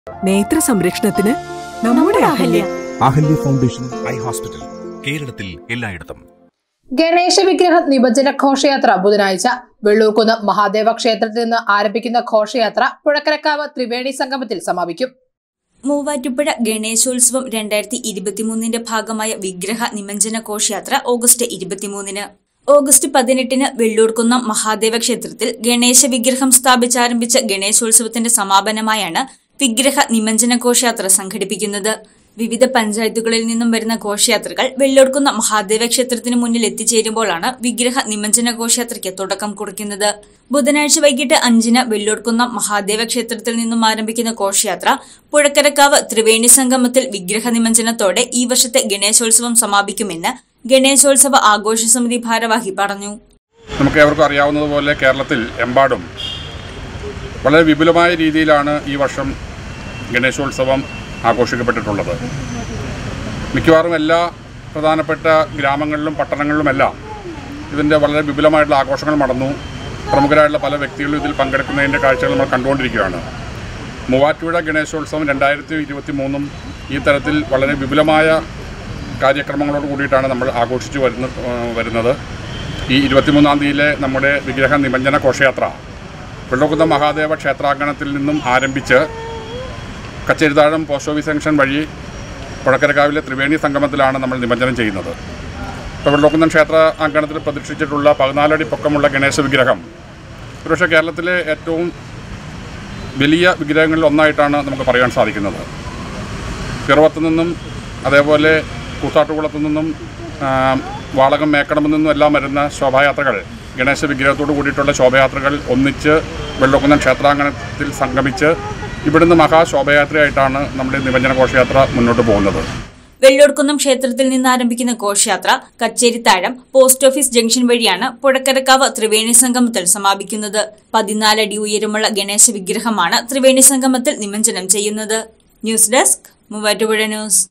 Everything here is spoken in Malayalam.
നേത്ര സംരക്ഷണത്തിന് നമ്മുടെ Ahalya Ahalya foundation eye hospital കേരളത്തിൽ എല്ലായിടത്തും ഗണേശ വിഗ്രഹ നിമജ്ജന ഘോഷയാത്ര ബുധനാഴ്ച വെള്ളൂർക്കുന്ന് മഹാദേവ ക്ഷേത്രത്തിൽ നിന്ന് ആരംഭിക്കുന്ന ഘോഷയാത്ര പുഴക്കരക്കാവ് ത്രിവേണി സംഗമത്തിൽ സമാപിക്കും മൂവാറ്റുപുഴ ഗണേശോത്സവം രണ്ടായിരത്തി ഇരുപത്തിമൂന്നിന്റെ ഭാഗമായ വിഗ്രഹ നിമഞ്ജന ഘോഷയാത്ര ഓഗസ്റ്റ് ഇരുപത്തിമൂന്നിന് ഓഗസ്റ്റ് പതിനെട്ടിന് വെള്ളൂർക്കുന്നം മഹാദേവ ക്ഷേത്രത്തിൽ ഗണേശ വിഗ്രഹം സ്ഥാപിച്ചാരംഭിച്ച ഗണേശോത്സവത്തിന്റെ സമാപനമായാണ് വിഗ്രഹ നിമഞ്ജന ഘോഷയാത്ര സംഘടിപ്പിക്കുന്നത് വിവിധ പഞ്ചായത്തുകളിൽ നിന്നും വരുന്ന ഘോഷയാത്രകൾ വെള്ളൂർക്കുന്ന മഹാദേവ ക്ഷേത്രത്തിന് മുന്നിൽ എത്തിച്ചേരുമ്പോഴാണ് വിഗ്രഹ നിമഞ്ജന ഘോഷയാത്രയ്ക്ക് തുടക്കം കുറിക്കുന്നത് ബുധനാഴ്ച വൈകിട്ട് അഞ്ചിന് വെള്ളൂർക്കുന്ന മഹാദേവ ക്ഷേത്രത്തിൽ നിന്നും ആരംഭിക്കുന്ന ഘോഷയാത്ര പുഴക്കരക്കാവ് ത്രിവേണി സംഗമത്തിൽ വിഗ്രഹ നിമഞ്ജനത്തോടെ ഈ വർഷത്തെ ഗണേശോത്സവം സമാപിക്കുമെന്ന് ഗണേശോത്സവ ആഘോഷ സമിതി ഭാരവാഹി പറഞ്ഞു നമുക്ക് ഏവർക്കും അറിയാവുന്നതുപോലെ കേരളത്തിൽ എമ്പാടും വളരെ വിപുലമായ രീതിയിലാണ് ഈ വർഷം ഗണേശോത്സവം ആഘോഷിക്കപ്പെട്ടിട്ടുള്ളത് മിക്കവാറും എല്ലാ പ്രധാനപ്പെട്ട ഗ്രാമങ്ങളിലും പട്ടണങ്ങളിലുമെല്ലാം ഇതിൻ്റെ വളരെ വിപുലമായിട്ടുള്ള ആഘോഷങ്ങൾ നടന്നു പ്രമുഖരായിട്ടുള്ള പല വ്യക്തികളും ഇതിൽ പങ്കെടുക്കുന്നതിൻ്റെ കാഴ്ചകൾ നമ്മൾ കണ്ടുകൊണ്ടിരിക്കുകയാണ് മൂവാറ്റുപുഴ ഗണേശോത്സവം രണ്ടായിരത്തി ഇരുപത്തി മൂന്നും ഈ തരത്തിൽ വളരെ വിപുലമായ കാര്യക്രമങ്ങളോട് കൂടിയിട്ടാണ് നമ്മൾ ആഘോഷിച്ചു വരുന്ന വരുന്നത് ഈ ഇരുപത്തിമൂന്നാം തീയതിയിലെ നമ്മുടെ വിഗ്രഹ നിമഞ്ജന ഘോഷയാത്ര വെള്ളക്കുന്നം മഹാദേവ ക്ഷേത്രാങ്കണത്തിൽ നിന്നും ആരംഭിച്ച് കച്ചേരിതാഴം പോസ്റ്റ് ഓഫീസ് ജംഗ്ഷൻ വഴി പുഴക്കരക്കാവിലെ ത്രിവേണി സംഗമത്തിലാണ് നമ്മൾ നിമഞ്ജനം ചെയ്യുന്നത് ഇപ്പോൾ വെള്ളക്കുന്നം ക്ഷേത്ര അങ്കണത്തിൽ പ്രതീക്ഷിച്ചിട്ടുള്ള പതിനാലടി പൊക്കമുള്ള ഗണേശ വിഗ്രഹം ഒരുപക്ഷെ കേരളത്തിലെ ഏറ്റവും വലിയ വിഗ്രഹങ്ങളിൽ ഒന്നായിട്ടാണ് നമുക്ക് പറയാൻ സാധിക്കുന്നത് പിറവത്തു നിന്നും അതേപോലെ കൂത്താട്ടുകുളത്തു നിന്നും ആ, വാളകം മേക്കടമിൽ നിന്നും എല്ലാം വരുന്ന ശോഭായാത്രകൾ ഗണേശ വിഗ്രഹത്തോട് കൂടിയിട്ടുള്ള ശോഭയാത്രകൾ ഒന്നിച്ച് വെള്ളക്കുന്നം ക്ഷേത്രാങ്കണത്തിൽ സംഗമിച്ച് ഇവിടുന്ന് മഹാശോഭയാത്രയായിട്ടാണ് നമ്മുടെ നിമഞ്ജന ഘോഷയാത്ര മുന്നോട്ട് പോകുന്നത് വെള്ളൂർക്കുന്നം ക്ഷേത്രത്തിൽ നിന്ന് ആരംഭിക്കുന്ന ഘോഷയാത്ര കച്ചേരിത്താഴം പോസ്റ്റ് ഓഫീസ് ജംഗ്ഷൻ വഴിയാണ് പുഴക്കരക്കാവ് ത്രിവേണി സംഗമത്തിൽ സമാപിക്കുന്നത് പതിനാലടി ഉയരമുള്ള ഗണേശ വിഗ്രഹമാണ് ത്രിവേണി സംഗമത്തിൽ നിമഞ്ജനം ചെയ്യുന്നത് ന്യൂസ് ഡെസ്ക് മൂവാറ്റുപുഴ ന്യൂസ്